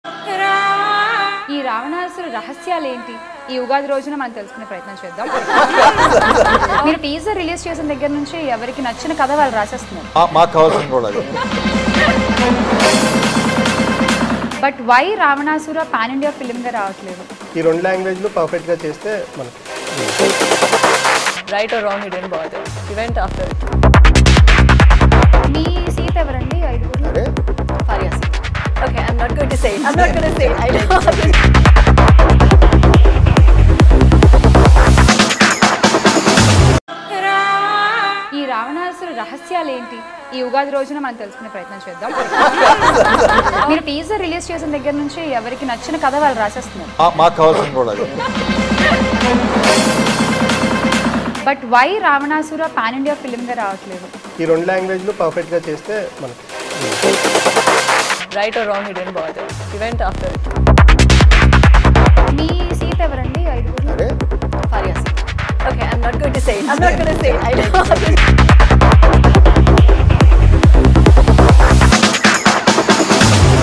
ఈ రావణాసురు రహస్యాలు ఏంటి ఈ ఉగాది రోజున మనం తెలుసుకునే ప్రయత్నం చేద్దాం మీరు టీజర్ రిలీజ్ చేసిన దగ్గర నుంచి ఎవరికి నచ్చిన కథ వాళ్ళు రాసేస్తున్నారు మా- మాకు కావాల్సింది కూడా అది but why Ravanasura pan India film గా రావట్లేదు ఈ రెండు లాంగ్వేజ్లు పర్ఫెక్ట్గా చేస్తే మనకి right or wrong, he didn't bother. He went after it. మీ సీత ఎవరండి ఐదుగురు అరే Faria Singh. Okay, I'm not going to say it. I'm not going to say it. I know. ఈ రావణాసుర రహస్యాలు ఏంటి ఈ ఉగాది రోజున మనం తెలుసుకునే ప్రయత్నం చేద్దాం మీరు టీజర్ రిలీజ్ చేసిన దగ్గర నుంచి ఎవరికి నచ్చిన కథ వాళ్ళు రాసేస్తున్నారు మా- మాకు కావాల్సింది కూడా అది but why Ravanasura pan India film గా రావట్లేదు ఈ రెండు లాంగ్వేజ్లు పర్ఫెక్ట్గా చేస్తే మనకి Right or wrong, he didn't bother. He went after it. మీ సీత ఎవరండి ఐదుగురు అరే Faria Singh. Okay, I'm not going to say it. I'm not going to say it. I know.